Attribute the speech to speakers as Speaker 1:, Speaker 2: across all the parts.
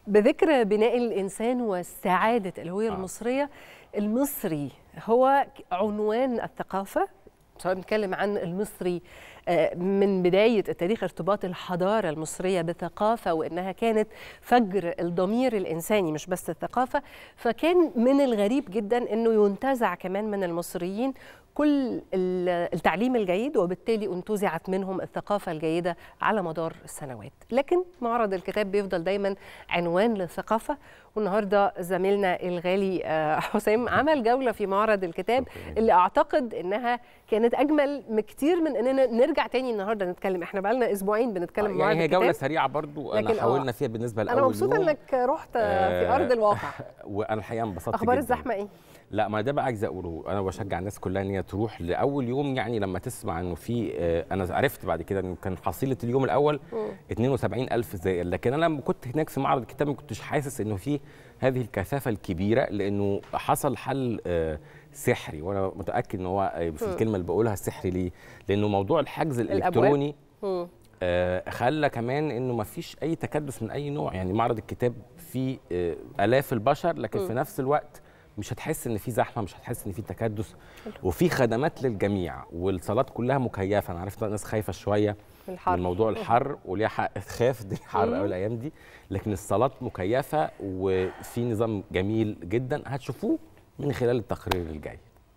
Speaker 1: بذكر بناء الإنسان وسعادة الهوية
Speaker 2: آه.
Speaker 1: المصرية المصري هو عنوان الثقافة سواء بنتكلم عن المصري آه، من بداية التاريخ ارتباط الحضارة المصرية بالثقافة وإنها كانت فجر الضمير الإنساني مش بس الثقافة فكان من الغريب جدا إنه ينتزع كمان من المصريين كل ال- التعليم الجيد وبالتالي انتزعت منهم الثقافة الجيدة على مدار السنوات لكن معرض الكتاب بيفضل دايما عنوان للثقافة والنهاردة زميلنا الغالي آه، حسام عمل جولة في معرض الكتاب اللي أعتقد إنها كانت أجمل بكتير من إننا نرجع تاني النهاردة نتكلم إحنا بقالنا أسبوعين بنتكلم
Speaker 2: يعني
Speaker 1: معرض
Speaker 2: هي جوله
Speaker 1: الكتاب
Speaker 2: سريعه برضو
Speaker 1: لكن
Speaker 2: انا
Speaker 1: آه،
Speaker 2: حاولنا فيها بالنسبه لاول
Speaker 1: أنا مبسوطة
Speaker 2: يوم.
Speaker 1: إنك رحت في
Speaker 2: آه،
Speaker 1: أرض الواقع
Speaker 2: وانا الحقيقه انبسطت
Speaker 1: أخبار
Speaker 2: جداً.
Speaker 1: الزحمة إيه؟
Speaker 2: لا ما ده بقى عايز اقوله انا بشجع الناس كلها ان هي تروح لاول يوم يعني لما تسمع انه في آه، انا عرفت بعد كده انه كان حصيله اليوم الاول 72000 زائر لكن انا لما كنت هناك في معرض الكتاب ما كنتش حاسس انه في هذه الكثافه الكبيره لانه حصل حل آه، سحري وانا متاكد ان هو آه، في الكلمه اللي بقولها سحري ليه لانه موضوع الحجز الالكتروني
Speaker 1: مم.
Speaker 2: آه، خلى كمان انه ما فيش اي تكدس من اي نوع يعني معرض الكتاب فيه آه، الاف البشر لكن في نفس الوقت مش هتحس ان في زحمه مش هتحس ان في تكدس وفي خدمات للجميع والصالات كلها مكيفه انا عارف إن الناس خايفه شويه
Speaker 1: الحر.
Speaker 2: من موضوع الحر وليها حق تخاف دي الحر قوي الايام دي لكن الصالات مكيفه وفي نظام جميل جدا هتشوفوه من خلال التقرير الجاي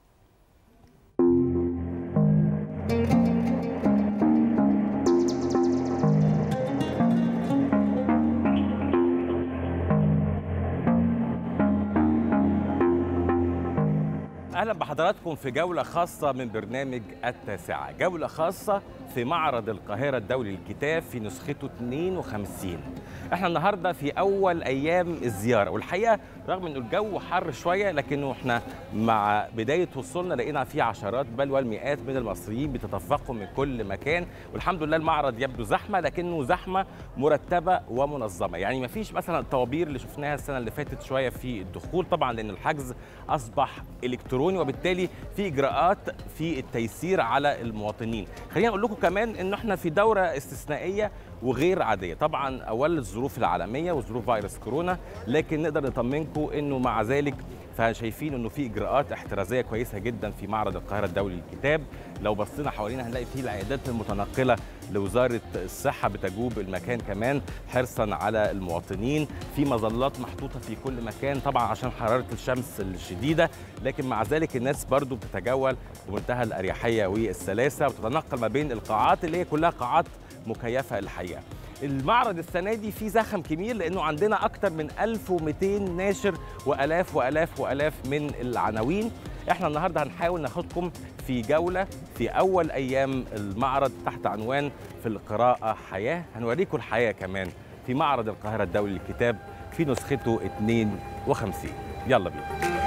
Speaker 2: اهلا بحضراتكم في جوله خاصه من برنامج التاسعه جوله خاصه في معرض القاهره الدولي للكتاب في نسخته 52 احنا النهارده في اول ايام الزياره والحقيقه رغم انه الجو حر شويه لكنه احنا مع بدايه وصولنا لقينا فيه عشرات بل والمئات من المصريين بيتدفقوا من كل مكان والحمد لله المعرض يبدو زحمه لكنه زحمه مرتبه ومنظمه يعني ما فيش مثلا الطوابير اللي شفناها السنه اللي فاتت شويه في الدخول طبعا لان الحجز اصبح الكتروني وبالتالي في اجراءات في التيسير على المواطنين خلينا اقول لكم كمان ان احنا في دوره استثنائيه وغير عاديه طبعا اولا الظروف العالميه وظروف فيروس كورونا لكن نقدر نطمنكم انه مع ذلك فشايفين انه في اجراءات احترازيه كويسه جدا في معرض القاهره الدولي للكتاب لو بصينا حوالينا هنلاقي فيه العيادات المتنقله لوزاره الصحه بتجوب المكان كمان حرصا على المواطنين في مظلات محطوطه في كل مكان طبعا عشان حراره الشمس الشديده لكن مع ذلك الناس برضو بتتجول بمنتهى الاريحيه والسلاسه وتتنقل ما بين القاعات اللي هي كلها قاعات مكيفه الحقيقه المعرض السنه دي فيه زخم كبير لانه عندنا اكتر من 1200 ناشر والاف والاف والاف من العناوين احنا النهارده هنحاول ناخدكم في جوله في اول ايام المعرض تحت عنوان في القراءه حياه هنوريكم الحياه كمان في معرض القاهره الدولي للكتاب في نسخته 52 يلا بينا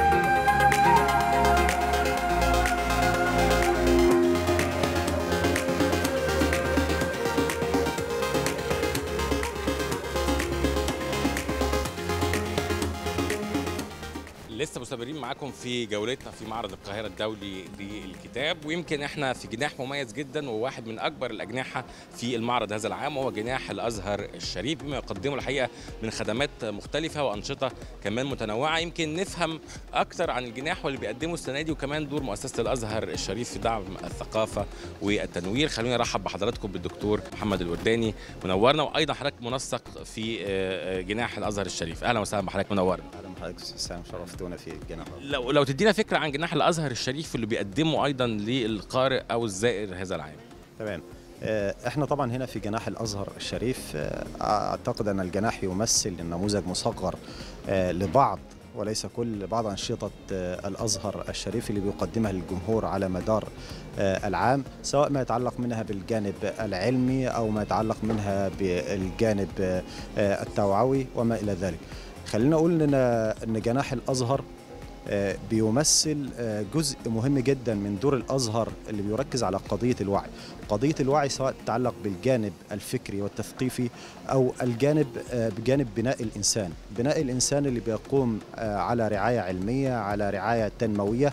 Speaker 2: لسه مستمرين معاكم في جولتنا في معرض القاهرة الدولي للكتاب ويمكن احنا في جناح مميز جدا وواحد من اكبر الاجنحة في المعرض هذا العام وهو جناح الازهر الشريف بما يقدمه الحقيقة من خدمات مختلفة وانشطة كمان متنوعة يمكن نفهم اكتر عن الجناح واللي بيقدمه السنة دي وكمان دور مؤسسة الازهر الشريف في دعم الثقافة والتنوير خلوني ارحب بحضراتكم بالدكتور محمد الورداني منورنا وايضا حضرتك منسق في آه، آه، جناح الازهر الشريف اهلا وسهلا بحضرتك منورنا
Speaker 3: اهلا بحضرتك استاذ حسام شرفتونا في الجناح
Speaker 2: لو لو تدينا فكره عن جناح الازهر الشريف اللي بيقدمه ايضا للقارئ او الزائر هذا العام
Speaker 3: تمام آه، احنا طبعا هنا في جناح الازهر الشريف آه، اعتقد ان الجناح يمثل نموذج مصغر آه، لبعض وليس كل بعض انشطه آه، الازهر الشريف اللي بيقدمها للجمهور على مدار آه، العام سواء ما يتعلق منها بالجانب العلمي او ما يتعلق منها بالجانب آه، آه، التوعوي وما الى ذلك خلينا اقول ان ان جناح الازهر آه، بيمثل آه، جزء مهم جدا من دور الازهر اللي بيركز على قضيه الوعي قضيه الوعي سواء تتعلق بالجانب الفكري والتثقيفي او الجانب آه، بجانب بناء الانسان بناء الانسان اللي بيقوم آه، على رعايه علميه على رعايه تنمويه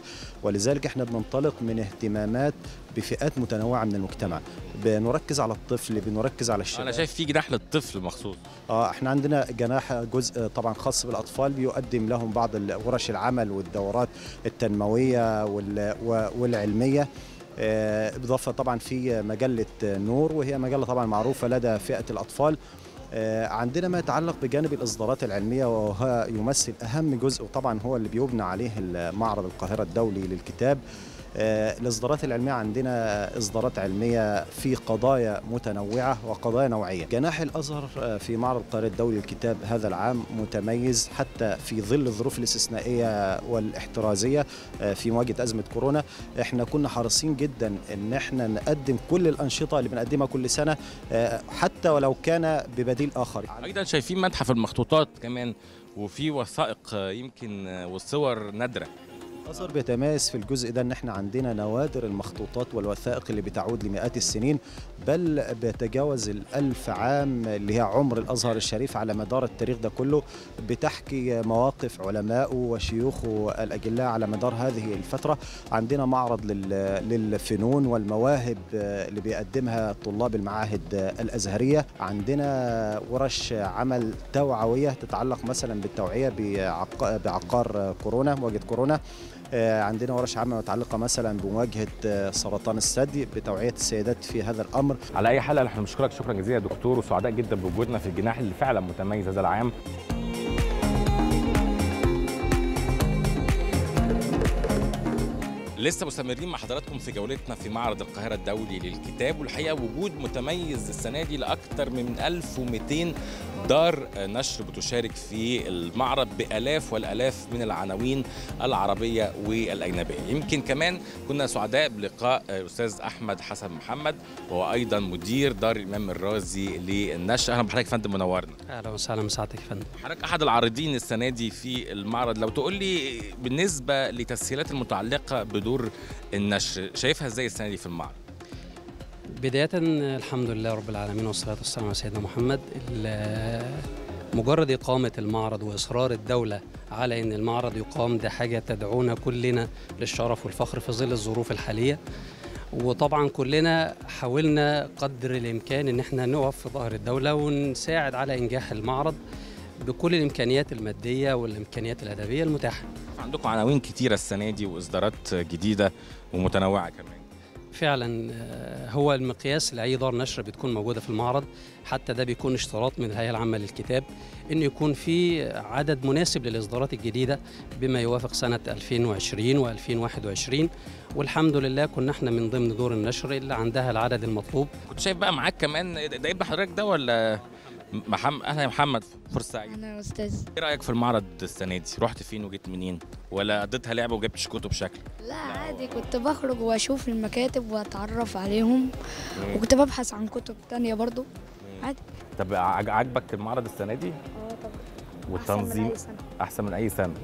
Speaker 3: ولذلك احنا بننطلق من اهتمامات بفئات متنوعه من المجتمع بنركز على الطفل بنركز على الشباب
Speaker 2: انا شايف في جناح للطفل مخصوص
Speaker 3: اه احنا عندنا جناح جزء طبعا خاص بالاطفال بيقدم لهم بعض ورش العمل والدورات التنمويه وال- و- والعلميه آه، اضافه طبعا في مجله نور وهي مجله طبعا معروفه لدى فئه الاطفال آه، عندنا ما يتعلق بجانب الاصدارات العلميه وهو يمثل اهم جزء وطبعا هو اللي بيبنى عليه معرض القاهره الدولي للكتاب آه، الاصدارات العلميه عندنا اصدارات علميه في قضايا متنوعه وقضايا نوعيه جناح الازهر آه، في معرض القاهره الدولي للكتاب هذا العام متميز حتى في ظل الظروف الاستثنائيه والاحترازيه آه، في مواجهه ازمه كورونا احنا كنا حريصين جدا ان احنا نقدم كل الانشطه اللي بنقدمها كل سنه آه، حتى ولو كان ببديل اخر
Speaker 2: ايضا شايفين متحف المخطوطات كمان وفي وثائق آه، يمكن آه، والصور نادره
Speaker 3: الأزهر بيتميز في الجزء ده ان احنا عندنا نوادر المخطوطات والوثائق اللي بتعود لمئات السنين بل بيتجاوز الألف عام اللي هي عمر الأزهر الشريف على مدار التاريخ ده كله بتحكي مواقف علمائه وشيوخه الأجلاء على مدار هذه الفترة عندنا معرض لل- للفنون والمواهب اللي بيقدمها طلاب المعاهد الأزهرية عندنا ورش عمل توعوية تتعلق مثلا بالتوعية بعق- بعقار كورونا مواجهة كورونا آه، عندنا ورش عمل متعلقة مثلا بمواجهة آه، سرطان الثدي بتوعية السيدات في هذا الأمر
Speaker 2: على اي حال احنا بنشكرك شكرا جزيلا يا دكتور وسعداء جدا بوجودنا في الجناح اللي فعلا متميز هذا العام لسه مستمرين مع حضراتكم في جولتنا في معرض القاهرة الدولي للكتاب والحقيقة وجود متميز السنة دي لأكثر من 1200 دار نشر بتشارك في المعرض بآلاف والآلاف من العناوين العربية والأجنبية يمكن كمان كنا سعداء بلقاء الأستاذ أحمد حسن محمد وهو أيضا مدير دار الإمام الرازي للنشر أهلا بحضرتك يا فندم منورنا
Speaker 4: اهلا وسهلا بسعادتك يا فندم
Speaker 2: حضرتك احد العارضين السنه دي في المعرض لو تقول لي بالنسبه لتسهيلات المتعلقه بدور النشر شايفها ازاي السنه دي في المعرض
Speaker 4: بدايه الحمد لله رب العالمين والصلاه والسلام على سيدنا محمد ال- مجرد اقامه المعرض واصرار الدوله على ان المعرض يقام ده حاجه تدعونا كلنا للشرف والفخر في ظل الظروف الحاليه وطبعا كلنا حاولنا قدر الامكان ان احنا نقف في ظهر الدوله ونساعد على انجاح المعرض بكل الامكانيات الماديه والامكانيات الادبيه المتاحه
Speaker 2: عندكم عناوين كتيره السنه دي واصدارات جديده ومتنوعه كمان
Speaker 4: فعلا آه، هو المقياس لاي دار نشر بتكون موجوده في المعرض حتى ده بيكون اشتراط من الهيئه العامه للكتاب انه يكون في عدد مناسب للاصدارات الجديده بما يوافق سنه 2020 و2021 والحمد لله كنا احنا من ضمن دور النشر اللي عندها العدد المطلوب
Speaker 2: كنت شايف بقى معاك كمان ده ده ابن حضرتك ده ولا محمد اهلا يا محمد فرصه سعيد
Speaker 5: انا استاذ
Speaker 2: ايه رايك في المعرض السنه دي رحت فين وجيت منين ولا قضيتها لعبه وجبتش كتب شكل
Speaker 5: لا عادي كنت بخرج واشوف المكاتب واتعرف عليهم وكنت ببحث عن كتب تانية برضو عادي
Speaker 2: طب عج- عجبك المعرض السنه دي
Speaker 5: اه طبعا
Speaker 2: والتنظيم احسن من اي سنه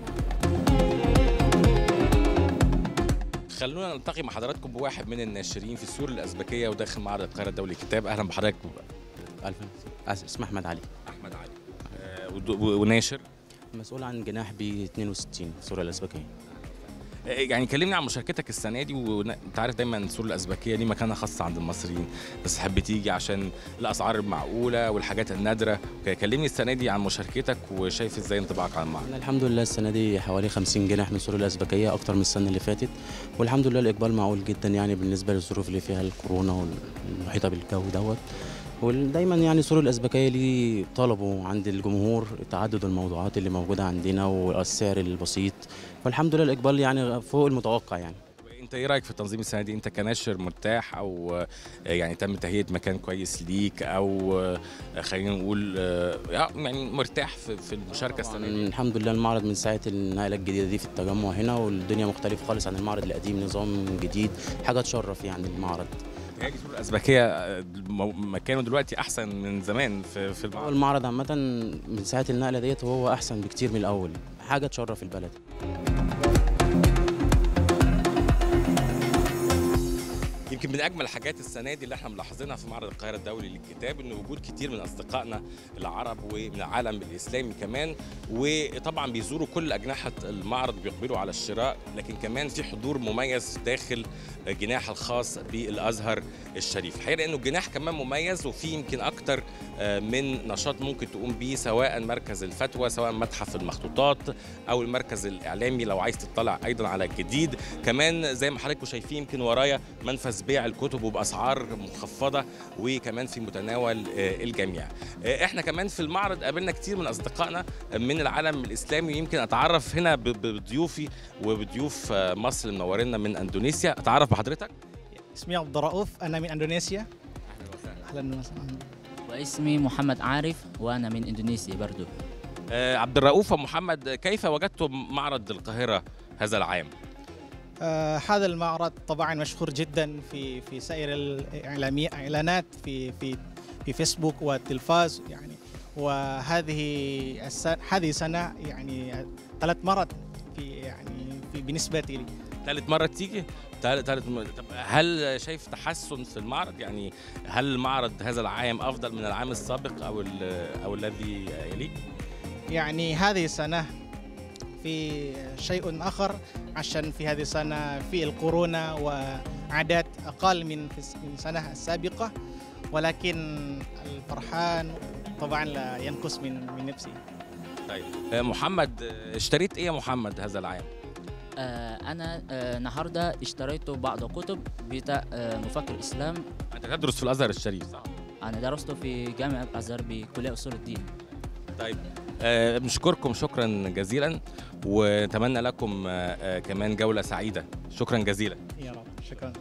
Speaker 2: خلونا نلتقي مع حضراتكم بواحد من الناشرين في السور الازبكيه وداخل معرض القاهره الدولي للكتاب اهلا بحضرتك
Speaker 6: ألف أس- اسمه أحمد علي
Speaker 2: احمد علي آه، ود- وناشر
Speaker 6: مسؤول عن جناح ب 62 سوريا الأزبكية
Speaker 2: آه، يعني كلمني عن مشاركتك السنه دي وانت عارف دايما السور الازبكيه ليه مكانه خاصه عند المصريين بس تحب تيجي عشان الاسعار المعقوله والحاجات النادره وكده. كلمني السنه دي عن مشاركتك وشايف ازاي انطباعك عن المعرض
Speaker 6: أنا الحمد لله السنة دي حوالي 50 جناح من سوريا الأزبكية أكتر من السنة اللي فاتت والحمد لله الإقبال معقول جدا يعني بالنسبة للظروف اللي فيها الكورونا والمحيطة بالجو دوت ودايما يعني سوريا الأزبكية ليه طلبه عند الجمهور تعدد الموضوعات اللي موجودة عندنا والسعر البسيط فالحمد لله الإقبال يعني فوق المتوقع يعني
Speaker 2: انت ايه رايك في تنظيم السنه دي انت كناشر مرتاح او آه، يعني تم تهيئه مكان كويس ليك او آه، خلينا نقول آه، يعني مرتاح في في المشاركه السنه
Speaker 6: طبعاً
Speaker 2: دي
Speaker 6: الحمد لله المعرض من ساعة النقلة الجديدة دي في التجمع هنا والدنيا مختلفة خالص عن المعرض القديم نظام جديد حاجة تشرف يعني المعرض
Speaker 2: هي سور الازبكيه آه، مو- مكانه دلوقتي احسن من زمان في في
Speaker 6: هو
Speaker 2: المعرض
Speaker 6: المعرض عامة من ساعة النقلة ديت وهو أحسن بكتير من الأول حاجة تشرف البلد
Speaker 2: يمكن من اجمل الحاجات السنه دي اللي احنا ملاحظينها في معرض القاهره الدولي للكتاب ان وجود كتير من اصدقائنا العرب ومن العالم الاسلامي كمان وطبعا بيزوروا كل اجنحه المعرض بيقبلوا على الشراء لكن كمان في حضور مميز داخل جناح الخاص بالازهر الشريف الحقيقه انه الجناح كمان مميز وفي يمكن اكتر آه، من نشاط ممكن تقوم بيه سواء مركز الفتوى سواء متحف المخطوطات او المركز الاعلامي لو عايز تطلع ايضا على الجديد كمان زي ما حضراتكم شايفين يمكن ورايا منفذ بيع الكتب وباسعار مخفضه وكمان في متناول آه، الجميع آه، احنا كمان في المعرض قابلنا كتير من اصدقائنا من العالم الاسلامي يمكن اتعرف هنا ب- ب- بضيوفي وبضيوف آه، مصر المنورينا من اندونيسيا اتعرف بحضرتك
Speaker 7: اسمي عبد الرؤوف انا من اندونيسيا اهلا وسهلا
Speaker 8: واسمي محمد عارف وانا من اندونيسيا برضو
Speaker 2: آه، عبد الرؤوف ومحمد كيف وجدتم معرض القاهره هذا العام
Speaker 7: آه هذا المعرض طبعا مشهور جدا في في سائر الاعلامي اعلانات في في في فيسبوك والتلفاز يعني وهذه السنة هذه سنه يعني ثلاث مرات في يعني في بالنسبه لي
Speaker 2: ثالث مرة تيجي؟ ثالث ثالث م- طب هل شايف تحسن في المعرض؟ يعني هل المعرض هذا العام أفضل من العام السابق أو ال- أو الذي يليه؟
Speaker 7: يعني هذه السنه في شيء اخر عشان في هذه السنه في الكورونا واعداد اقل من في الس- من السنه السابقه ولكن الفرحان طبعا لا ينقص من من نفسي
Speaker 2: طيب آه، محمد آه، اشتريت إيه يا محمد هذا العام؟
Speaker 8: آه انا آه النهارده اشتريت بعض كتب بتاع آه مفكر الاسلام
Speaker 2: أنت تدرس في الأزهر الشريف صح؟
Speaker 8: انا درست في جامعه الازهر بكليه اصول الدين
Speaker 2: طيب آه، بنشكركم شكرا جزيلا ونتمنى لكم آه، آه، كمان جولة سعيدة شكرا جزيلا
Speaker 7: يا رب شكرا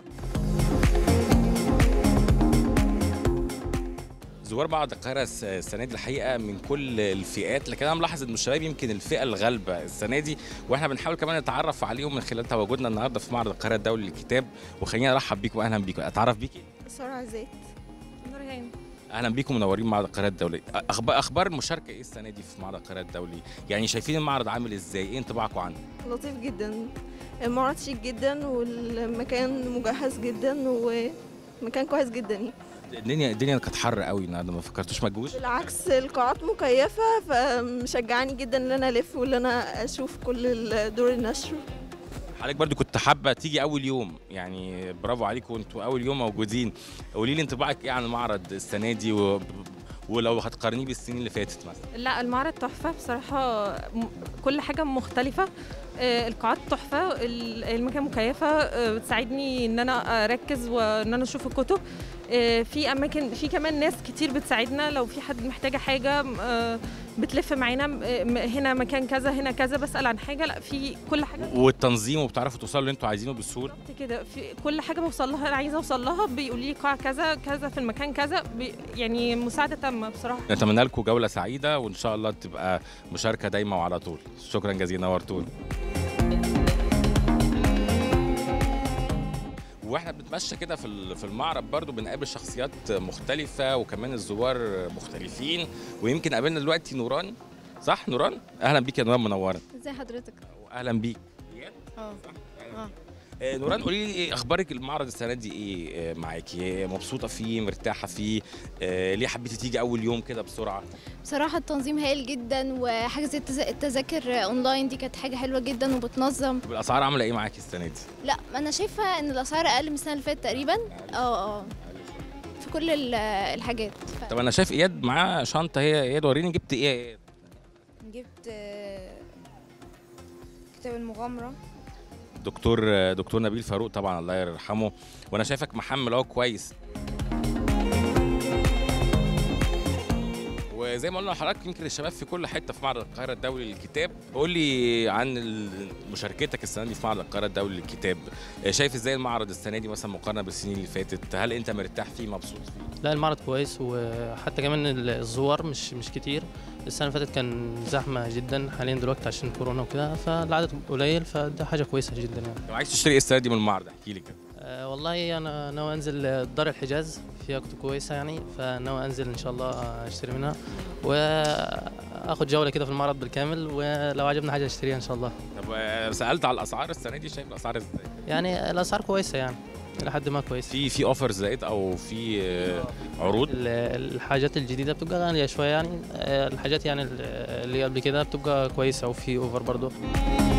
Speaker 2: زوار بعض القاهرة الس- السنة دي الحقيقة من كل الفئات لكن أنا ملاحظ إن الشباب يمكن الفئة الغالبة السنة دي وإحنا بنحاول كمان نتعرف عليهم من خلال تواجدنا النهاردة في معرض القاهرة الدولي للكتاب وخلينا نرحب بيكم أهلا بيكم أتعرف بيكي
Speaker 9: سارة زيت نورهان
Speaker 2: أهلا بيكم منورين معرض القاهرة الدولي أخبار أخبار المشاركة إيه السنة دي في معرض القاهرة الدولي يعني شايفين المعرض عامل إزاي إيه انطباعكم عنه
Speaker 9: لطيف جدا المعرض شيك جدا والمكان مجهز جدا ومكان كويس جدا يعني
Speaker 2: الدنيا الدنيا كانت حر قوي النهارده ما فكرتوش ما تجوش
Speaker 9: بالعكس القاعات مكيفة فمشجعني جدا ان انا الف وان انا اشوف كل دور النشر
Speaker 2: حضرتك برضو كنت حابه تيجي اول يوم يعني برافو عليكم انتوا اول يوم موجودين قولي لي انطباعك ايه عن المعرض السنه دي و... ولو هتقارنيه بالسنين اللي فاتت مثلا
Speaker 10: لا المعرض تحفة بصراحة م- كل حاجة مختلفة آه، القاعات تحفة ال- المكان مكيفة آه، بتساعدني ان انا اركز وان انا اشوف الكتب آه، في اماكن في كمان ناس كتير بتساعدنا لو في حد محتاجة حاجة آه، بتلف معانا م- م- هنا مكان كذا هنا كذا بسأل عن حاجة لا في كل حاجة
Speaker 2: والتنظيم وبتعرفوا توصلوا اللي انتوا عايزينه بسهوله
Speaker 10: بالظبط كده في كل حاجه بوصل لها انا عايزه اوصل لها بيقول لي قاع كذا كذا في المكان كذا بي يعني مساعده تامه بصراحه
Speaker 2: نتمنى لكم جوله سعيده وان شاء الله تبقى مشاركه دايما وعلى طول شكرا جزيلا نورتونا واحنا بنتمشى كده في ال- في المعرض برضو بنقابل شخصيات مختلفه وكمان الزوار مختلفين ويمكن قابلنا دلوقتي نوران صح نوران اهلا بيك يا نوران منوره
Speaker 11: ازي حضرتك
Speaker 2: واهلا بيك
Speaker 11: اه اه
Speaker 2: آه، نوران قولي لي إيه اخبارك المعرض السنه دي ايه آه، معاكي مبسوطه فيه مرتاحه فيه آه، ليه حبيتي تيجي اول يوم كده بسرعه
Speaker 11: بصراحة التنظيم هايل جدا وحجز التز- التذاكر اونلاين دي كانت حاجة حلوة جدا وبتنظم
Speaker 2: طب الاسعار عامله ايه معاكي السنه دي
Speaker 11: لا انا شايفة ان الاسعار اقل من السنة اللي فاتت تقريبا اه اه في كل ال- الحاجات ف...
Speaker 2: طب انا شايف اياد معاه شنطه هي اياد وريني جبت ايه يا اياد
Speaker 12: جبت كتاب المغامرة
Speaker 2: دكتور آه، دكتور نبيل فاروق طبعا الله يرحمه وانا شايفك محمل اهو كويس وزي ما قلنا لحضرتك يمكن الشباب في كل حته في معرض القاهره الدولي للكتاب قول لي عن ال- مشاركتك السنه دي في معرض القاهره الدولي للكتاب آه، شايف ازاي المعرض السنه دي مثلا مقارنه بالسنين اللي فاتت هل انت مرتاح فيه مبسوط فيه
Speaker 13: لا المعرض كويس وحتى كمان ال- الزوار مش مش كتير السنه اللي فاتت كان زحمه جدا حاليا دلوقتي عشان كورونا وكده فالعدد قليل فده حاجه كويسه جدا يعني
Speaker 2: لو عايز تشتري ايه السنه دي من المعرض احكي لي كده
Speaker 13: أه والله انا ناوي انزل دار الحجاز فيها كتب كويسه يعني فناوي انزل ان شاء الله اشتري منها اخد جوله كده في المعرض بالكامل ولو عجبنا حاجه اشتريها ان شاء الله
Speaker 2: طب آه، سالت على الاسعار السنه دي شايف الاسعار ازاي
Speaker 13: يعني الاسعار كويسه يعني الى حد ما كويس
Speaker 2: في في اوفرز لقيت او في آه، عروض
Speaker 13: ال- الحاجات الجديده بتبقى غاليه شويه يعني آه، الحاجات يعني ال- اللي قبل كده بتبقى كويسه وفي اوفر برضه